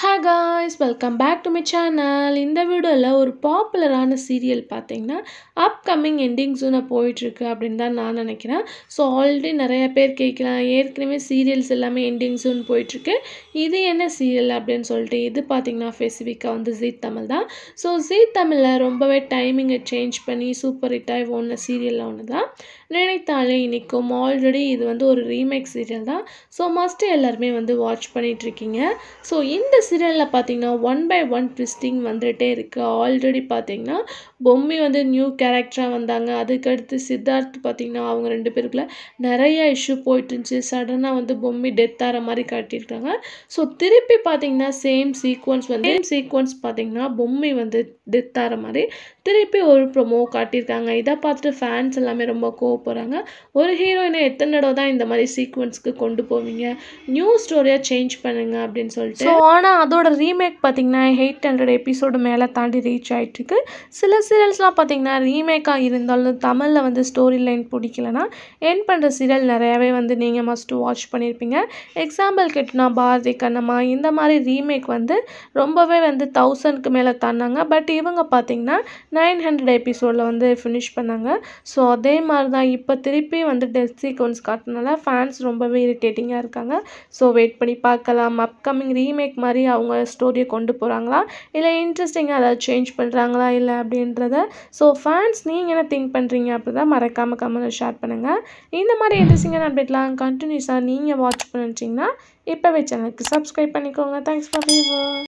hi guys welcome back to my channel இந்த வீடியோவில் ஒரு பாப்புலரான சீரியல் பார்த்தீங்கன்னா அப்கமிங் எண்டிங் சூனாக போயிட்டுருக்கு அப்படின்னு தான் நான் நினைக்கிறேன் ஸோ ஆல்ரெடி நிறைய பேர் கேட்கலாம் ஏற்கனவே சீரியல்ஸ் எல்லாமே எண்டிங் சூன் போயிட்டுருக்கு இது என்ன சீரியல் அப்படின்னு சொல்லிட்டு இது பார்த்தீங்கன்னா ஸ்பெசிஃபிக்காக வந்து ஜீ தமிழ் தான் ஸோ ஜீ தமிழில் ரொம்பவே டைமிங்கை சேஞ்ச் பண்ணி சூப்பர் ஹிட்டாகி ஒன்று சீரியலில் ஒன்று தான் நினைத்தாலே இனிக்கும் ஆல்ரெடி இது வந்து ஒரு ரீமேக் சீரியல் தான் ஸோ மஸ்ட்டு எல்லாருமே வந்து வாட்ச் பண்ணிகிட்ருக்கீங்க ஸோ இந்த சீரியலில் பார்த்தீங்கன்னா ஒன் பை ஒன் ட்விஸ்டிங் வந்துகிட்டே இருக்குது ஆல்ரெடி பார்த்தீங்கன்னா பொம்மி வந்து நியூ கேரக்டராக வந்தாங்க அதுக்கடுத்து சித்தார்த் பார்த்தீங்கன்னா அவங்க ரெண்டு பேருக்குள்ள நிறைய இஷ்யூ போயிட்டு இருந்துச்சு சடனாக வந்து பொம்மி டெத் ஆகிற மாதிரி காட்டியிருக்காங்க ஸோ திருப்பி பார்த்தீங்கன்னா சேம் சீக்வன்ஸ் வந்து சேம் சீக்வன்ஸ் பார்த்தீங்கன்னா பொம்மி வந்து டெத் ஆகிற மாதிரி திருப்பி ஒரு ப்ரொமோ காட்டியிருக்காங்க இதை பார்த்துட்டு ஃபேன்ஸ் எல்லாமே ரொம்ப கோவப்படுறாங்க ஒரு ஹீரோயினை எத்தனை தடவை தான் இந்த மாதிரி சீக்வன்ஸ்க்கு கொண்டு போவீங்க நியூ ஸ்டோரியாக சேஞ்ச் பண்ணுங்க அப்படின்னு சொல்லிட்டு ஸோ ஆனால் அதோட ரீமேக் பார்த்தீங்கன்னா எயிட் ஹண்ட்ரட் எபிசோடு மேலே தாண்டி ரீச் ஆகிட்டுருக்கு சில சீரியல்ஸ்லாம் பார்த்தீங்கன்னா ரீமேக்காக இருந்தாலும் தமிழில் வந்து ஸ்டோரி லைன் பிடிக்கலனா என் பண்ணுற சீரியல் நிறையாவே வந்து நீங்கள் மஸ்ட்டு வாட்ச் பண்ணியிருப்பீங்க எக்ஸாம்பிள் கேட்டுனா பாரதி கண்ணம்மா இந்த மாதிரி ரீமேக் வந்து ரொம்பவே வந்து தௌசண்ட்க்கு மேலே தாண்டாங்க பட் இவங்க பார்த்தீங்கன்னா நைன் ஹண்ட்ரட் எபிசோடில் வந்து ஃபினிஷ் பண்ணாங்க ஸோ அதே மாதிரி தான் இப்போ திருப்பி வந்து டெத் சீக்வன்ஸ் காட்டினால ஃபேன்ஸ் ரொம்பவே இரிட்டேட்டிங்காக இருக்காங்க ஸோ வெயிட் பண்ணி பார்க்கலாம் அப்கமிங் ரீமேக் மாதிரி அவங்க ஸ்டோரியை கொண்டு போகிறாங்களா இல்லை இன்ட்ரெஸ்டிங்காக ஏதாவது சேஞ்ச் பண்ணுறாங்களா இல்லை அப்படின்றத ஸோ ஃபேன்ஸ் நீங்கள் என்ன திங்க் பண்ணுறீங்க அப்படி தான் மறக்காமல் கமெண்ட் ஷேர் பண்ணுங்கள் இந்த மாதிரி இன்ட்ரெஸ்டிங்கான அப்டேட்லாம் கண்டினியூஸாக நீங்கள் வாட்ச் பண்ணிச்சிங்கன்னா இப்போவே சேனலுக்கு சப்ஸ்கிரைப் பண்ணிக்கோங்க தேங்க்ஸ் ஃபார் வியூவர்